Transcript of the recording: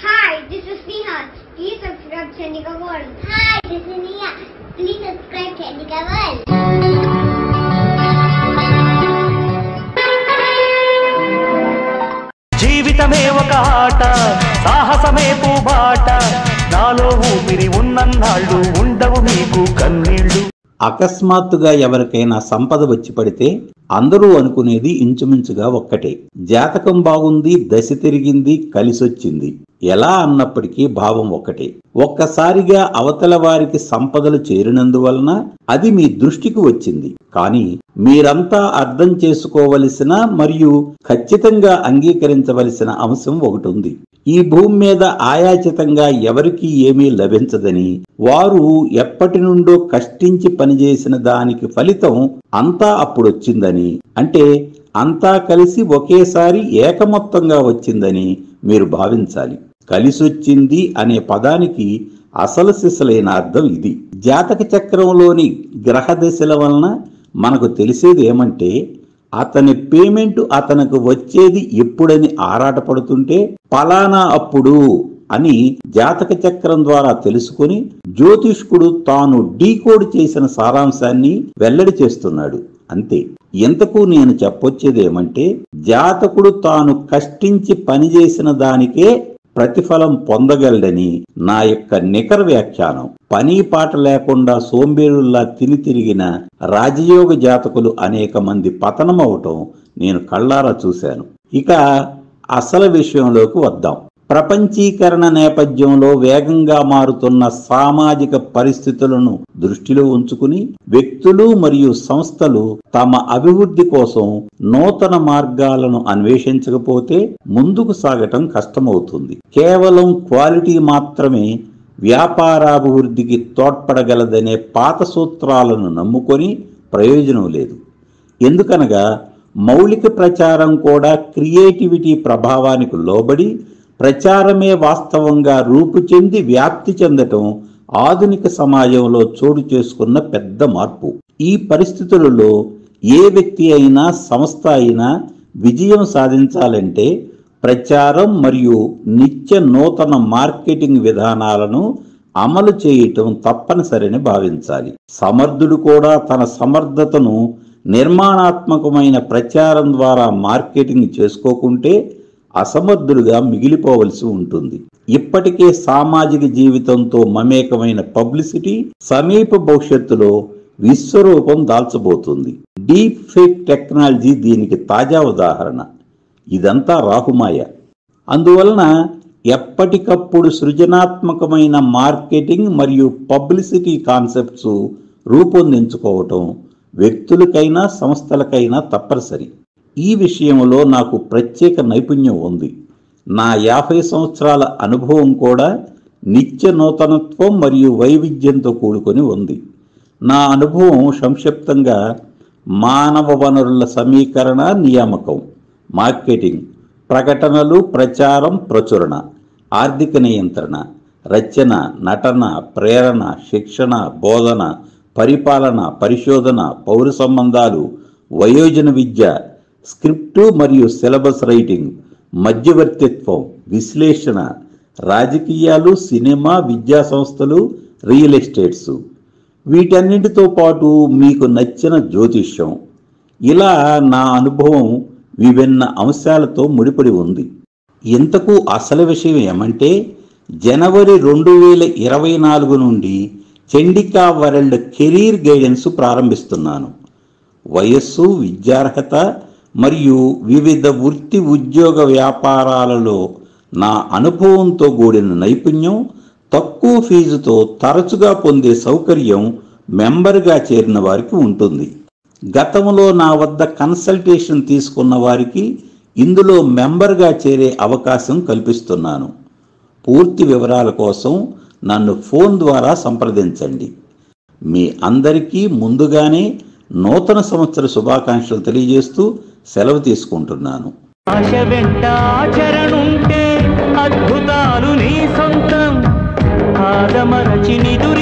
Hi, this is Neha. Please subscribe Chandika World. Hi, this is Neha. Please subscribe Chandika World. జీవితమే ఒక ఆట సాహసమే పూబాట నాలో ఊపిరి ఉన్నన్నాళ్ళు ఉండవు మీకు కన్నీళ్ళు అకస్మాత్తుగా ఎవరికైనా సంపద వచ్చి పడితే అందరూ అనుకునేది ఇంచుమించుగా ఒక్కటే జాతకం బాగుంది దశ తిరిగింది కలిసొచ్చింది ఎలా అన్నప్పటికీ భావం ఒకటే ఒక్కసారిగా అవతల వారికి సంపదలు చేరినందువలన అది మీ దృష్టికి వచ్చింది కానీ మీరంతా అర్థం చేసుకోవలసిన మరియు ఖచ్చితంగా అంగీకరించవలసిన అంశం ఒకటి ఉంది ఈ భూమి మీద ఆయాచితంగా ఎవరికీ ఏమీ లభించదని వారు ఎప్పటి నుండో కష్టించి పనిచేసిన దానికి ఫలితం అంతా అప్పుడొచ్చిందని అంటే అంతా కలిసి ఒకేసారి ఏకమొత్తంగా వచ్చిందని మీరు భావించాలి కలిసొచ్చింది అనే పదానికి అసలు సిసలైన అర్థం ఇది జాతక చక్రంలోని గ్రహ దశల వలన మనకు తెలిసేది ఏమంటే అతని పేమెంట్ అతనికి వచ్చేది ఎప్పుడని ఆరాటపడుతుంటే పలానా అప్పుడు అని జాతక చక్రం ద్వారా తెలుసుకొని జ్యోతిష్కుడు తాను డీకోడ్ చేసిన సారాంశాన్ని వెల్లడి చేస్తున్నాడు అంతే ఎంతకు నేను చెప్పొచ్చేది ఏమంటే జాతకుడు తాను కష్టించి పనిచేసిన దానికే ప్రతిఫలం పొందగలడని నా యొక్క నికర వ్యాఖ్యానం పని పాట లేకుండా సోంబేరుల్లా తిని తిరిగిన రాజయోగ జాతకులు అనేక మంది పతనమవటం నేను కళ్ళారా చూశాను ఇక అసలు విషయంలోకి వద్దాం ప్రపంచీకరణ నేపథ్యంలో వేగంగా మారుతున్న సామాజిక పరిస్థితులను దృష్టిలో ఉంచుకుని వ్యక్తులు మరియు సంస్థలు తమ అభివృద్ధి కోసం నూతన మార్గాలను అన్వేషించకపోతే ముందుకు సాగటం కష్టమవుతుంది కేవలం క్వాలిటీ మాత్రమే వ్యాపారాభివృద్ధికి తోడ్పడగలదనే పాత సూత్రాలను నమ్ముకొని ప్రయోజనం లేదు ఎందుకనగా మౌలిక ప్రచారం కూడా క్రియేటివిటీ ప్రభావానికి లోబడి ప్రచారమే వాస్తవంగా రూపు చెంది వ్యాప్తి చెందటం ఆధునిక సమాజంలో చోటు చేసుకున్న పెద్ద మార్పు ఈ పరిస్థితులలో ఏ వ్యక్తి అయినా సంస్థ అయినా విజయం సాధించాలంటే ప్రచారం మరియు నిత్య నూతన మార్కెటింగ్ విధానాలను అమలు చేయటం తప్పనిసరిని భావించాలి సమర్థుడు కూడా తన సమర్థతను నిర్మాణాత్మకమైన ప్రచారం ద్వారా మార్కెటింగ్ చేసుకోకుంటే అసమర్థుడుగా మిగిలిపోవలసి ఉంటుంది ఇప్పటికే సామాజిక జీవితంతో మమేకమైన పబ్లిసిటీ సమీప భవిష్యత్తులో విశ్వరూపం దాల్చబోతుంది డీప్ ఫేక్ టెక్నాలజీ దీనికి తాజా ఉదాహరణ ఇదంతా రాహుమాయ అందువలన ఎప్పటికప్పుడు సృజనాత్మకమైన మార్కెటింగ్ మరియు పబ్లిసిటీ కాన్సెప్ట్స్ రూపొందించుకోవటం వ్యక్తులకైనా సంస్థలకైనా తప్పనిసరి ఈ విషయంలో నాకు ప్రత్యేక నైపుణ్యం ఉంది నా యాభై సంవత్సరాల అనుభవం కూడా నిత్య నూతనత్వం మరియు వైవిధ్యంతో కూడుకొని ఉంది నా అనుభవం సంక్షిప్తంగా మానవ వనరుల సమీకరణ నియామకం మార్కెటింగ్ ప్రకటనలు ప్రచారం ప్రచురణ ఆర్థిక నియంత్రణ రచన నటన ప్రేరణ శిక్షణ బోధన పరిపాలన పరిశోధన పౌర సంబంధాలు వయోజన విద్య స్క్రిప్టు మరియు సిలబస్ రైటింగ్ మధ్యవర్తిత్వం విశ్లేషణ రాజకీయాలు సినిమా విద్యా సంస్థలు రియల్ ఎస్టేట్స్ వీటన్నిటితో పాటు మీకు నచ్చిన జ్యోతిష్యం ఇలా నా అనుభవం విభిన్న అంశాలతో ముడిపడి ఉంది ఇంతకు అసలు విషయం ఏమంటే జనవరి రెండు వేల ఇరవై నాలుగు నుండి చండికా వరల్డ్ కెరీర్ గైడెన్స్ ప్రారంభిస్తున్నాను వయస్సు విద్యార్హత మరియు వివిధ వృత్తి ఉద్యోగ వ్యాపారాలలో నా అనుభవంతో కూడిన నైపుణ్యం తక్కువ ఫీజుతో తరచుగా పొందే సౌకర్యం మెంబర్గా చేరిన వారికి ఉంటుంది గతంలో నా వద్ద కన్సల్టేషన్ తీసుకున్న వారికి ఇందులో మెంబర్గా చేరే అవకాశం కల్పిస్తున్నాను పూర్తి వివరాల కోసం నన్ను ఫోన్ ద్వారా సంప్రదించండి మీ అందరికీ ముందుగానే నూతన సంవత్సర శుభాకాంక్షలు తెలియజేస్తూ సెలవు తీసుకుంటున్నాను ఆశ వెంట ఆచరణుంటే అద్భుతాలు నీ సొంతం ఆదమరచి నిదురి